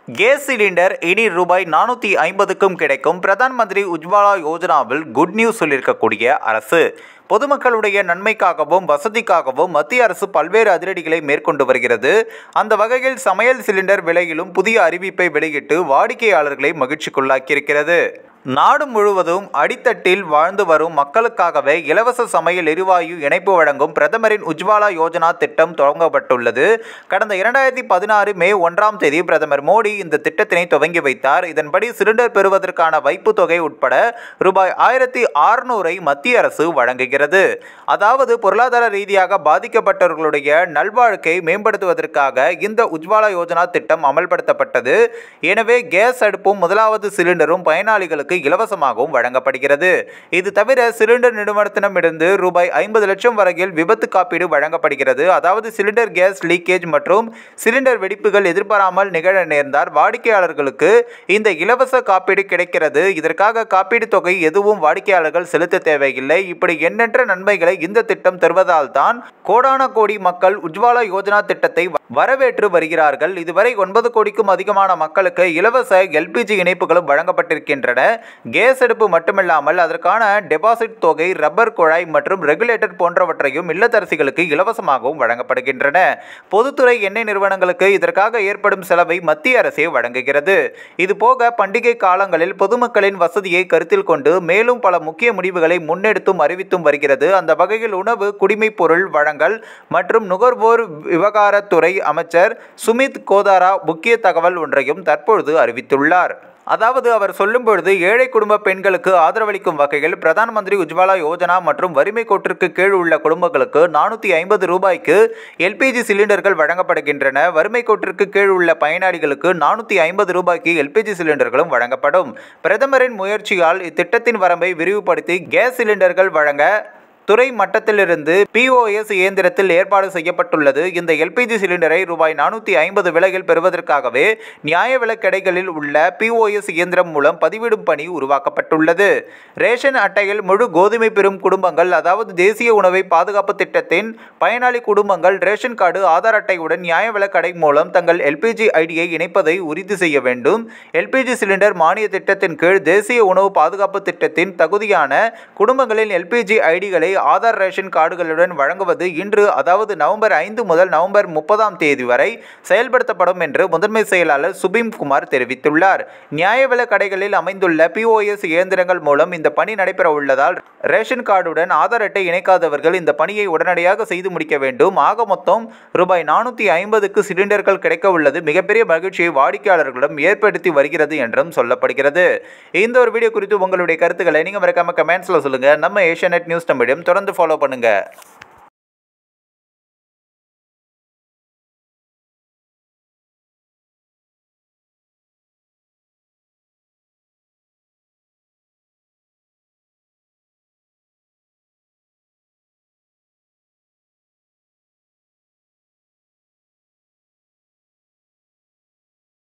gas cylinder இனி ரூபாய் நானூற்றி ஐம்பதுக்கும் கிடைக்கும் பிரதான் மந்திரி உஜ்வாலா யோஜனாவில் குட் நியூஸ் சொல்லியிருக்கக்கூடிய அரசு பொதுமக்களுடைய நன்மைக்காகவும் வசதிக்காகவும் மத்திய அரசு பல்வேறு அதிரடிகளை மேற்கொண்டு வருகிறது அந்த வகையில் சமையல் சிலிண்டர் விலையிலும் புதிய அறிவிப்பை வெளியிட்டு வாடிக்கையாளர்களை மகிழ்ச்சிக்குள்ளாக்கியிருக்கிறது நாடு முழுவதும் அடித்தட்டில் வாழ்ந்து வரும் மக்களுக்காகவே இலவச சமையல் எரிவாயு இணைப்பு வழங்கும் பிரதமரின் உஜ்வாலா யோஜனா திட்டம் தொடங்கப்பட்டுள்ளது கடந்த இரண்டாயிரத்தி பதினாறு மே ஒன்றாம் தேதி பிரதமர் மோடி இந்த திட்டத்தினை துவங்கி வைத்தார் இதன்படி சிலிண்டர் பெறுவதற்கான வைப்பு தொகை உட்பட ரூபாய் ஆயிரத்தி அறுநூறை மத்திய அரசு வழங்குகிறது அதாவது பொருளாதார ரீதியாக பாதிக்கப்பட்டவர்களுடைய நல்வாழ்க்கை மேம்படுத்துவதற்காக இந்த உஜ்வாலா யோஜனா திட்டம் அமல்படுத்தப்பட்டது எனவே கேஸ் அடுப்பும் முதலாவது சிலிண்டரும் பயனாளிகளுக்கு இலவசமாகவும் வழங்கப்படுகிறது இது தவிர சிலிண்டர் நிறுவனத்திடமிருந்து ரூபாய் ஐம்பது லட்சம் வரையில் விபத்து காப்பீடு வழங்கப்படுகிறது அதாவது சிலிண்டர் கேஸ் லீக்கேஜ் மற்றும் சிலிண்டர் வெடிப்புகள் எதிர்பாராமல் நிகழ நேர்ந்தால் வாடிக்கையாளர்களுக்கு இந்த இலவச காப்பீடு கிடைக்கிறது இதற்காக காப்பீடு தொகை எதுவும் வாடிக்கையாளர்கள் செலுத்த தேவையில்லை இப்படி எண்ணற்ற நன்மைகளை இந்த திட்டம் தருவதால் தான் கோடான கோடி மக்கள் உஜ்வாலா யோஜனா திட்டத்தை வரவேற்று வருகிறார்கள் இதுவரை ஒன்பது கோடிக்கும் அதிகமான மக்களுக்கு இலவச எல்பிஜி இணைப்புகளும் வழங்கப்பட்டிருக்கின்றன கேஸ் அடுப்பு மட்டுமில்லாமல் அதற்கான டெபாசிட் தொகை ரப்பர் குழாய் மற்றும் ரெகுலேட்டர் போன்றவற்றையும் இல்லத்தரசிகளுக்கு இலவசமாகவும் வழங்கப்படுகின்றன பொதுத்துறை எண்ணெய் நிறுவனங்களுக்கு இதற்காக ஏற்படும் செலவை மத்திய அரசே வழங்குகிறது இது போக பண்டிகை காலங்களில் பொதுமக்களின் வசதியை கருத்தில் கொண்டு மேலும் பல முக்கிய முடிவுகளை முன்னெடுத்தும் அறிவித்தும் வருகிறது அந்த வகையில் உணவு குடிமைப் பொருள் வழங்கல் மற்றும் நுகர்வோர் விவகாரத்துறை அமைச்சர் சுமித் கோதாரா முக்கிய தகவல் ஒன்றையும் தற்பொழுது அறிவித்துள்ளார் அதாவது அவர் சொல்லும் பொழுது ஏழை குடும்ப பெண்களுக்கு ஆதரவளிக்கும் வகையில் பிரதான் மந்திரி உஜ்வாலா யோஜனா மற்றும் வறுமை கோட்டிற்கு கீழ் உள்ள குடும்பங்களுக்கு நானூற்றி ஐம்பது ரூபாய்க்கு எல்பிஜி சிலிண்டர்கள் வழங்கப்படுகின்றன வறுமை கோட்டிற்கு கீழ் உள்ள பயனாளிகளுக்கு நானூற்றி ஐம்பது ரூபாய்க்கு எல்பிஜி சிலிண்டர்களும் வழங்கப்படும் பிரதமரின் முயற்சியால் இத்திட்டத்தின் வரம்பை விரிவுபடுத்தி கேஸ் சிலிண்டர்கள் வழங்க துறை மட்டத்திலிருந்து பிஓஎஸ் இயந்திரத்தில் ஏற்பாடு செய்யப்பட்டுள்ளது இந்த எல்பிஜி சிலிண்டரை ரூபாய் நானூற்றி ஐம்பது விலையில் பெறுவதற்காகவே நியாய விலைக் கடைகளில் உள்ள பிஓஎஸ் இயந்திரம் மூலம் பதிவிடும் பணி உருவாக்கப்பட்டுள்ளது ரேஷன் அட்டையில் முழு கோதுமை பெறும் குடும்பங்கள் அதாவது தேசிய உணவை பாதுகாப்பு திட்டத்தின் பயனாளி குடும்பங்கள் ரேஷன் கார்டு ஆதார் அட்டையுடன் நியாய விலைக் கடை மூலம் தங்கள் எல்பிஜி ஐடியை இணைப்பதை உறுதி செய்ய வேண்டும் எல்பிஜி சிலிண்டர் மானிய திட்டத்தின் கீழ் தேசிய உணவு பாதுகாப்பு திட்டத்தின் தகுதியான குடும்பங்களின் எல்பிஜி ஐடிகளை ஆதார் ரேஷன் கார்டுகளுடன் வழங்குவது இன்று அதாவது நவம்பர் ஐந்து முதல் நவம்பர் முப்பதாம் தேதி வரை செயல்படுத்தப்படும் என்று முதன்மை செயலாளர் சுபீம் குமார் தெரிவித்துள்ளார் நியாய விலை கடைகளில் அமைந்துள்ள பிஓஎஸ் இயந்திரங்கள் மூலம் இந்த பணி நடைபெற உள்ளதால் ரேஷன் கார்டுடன் ஆதார் அட்டை இணைக்காதவர்கள் இந்த பணியை உடனடியாக செய்து முடிக்க வேண்டும் ஆக மொத்தம் ரூபாய் நானூற்றி ஐம்பதுக்கு சிலிண்டர்கள் கிடைக்க உள்ளது மிகப்பெரிய மகிழ்ச்சியை வாடிக்கையாளர்களிடம் ஏற்படுத்தி வருகிறது என்றும் சொல்லப்படுகிறது இந்த ஒரு வீடியோ குறித்து உங்களுடைய கருத்துக்களை நீங்கள் மறக்காம கமெண்ட்ஸில் சொல்லுங்கள் நம்ம ஏஷியா நியூஸ் தமிழும் தொடர்ந்து ஃபாலோ பண்ணுங்கள்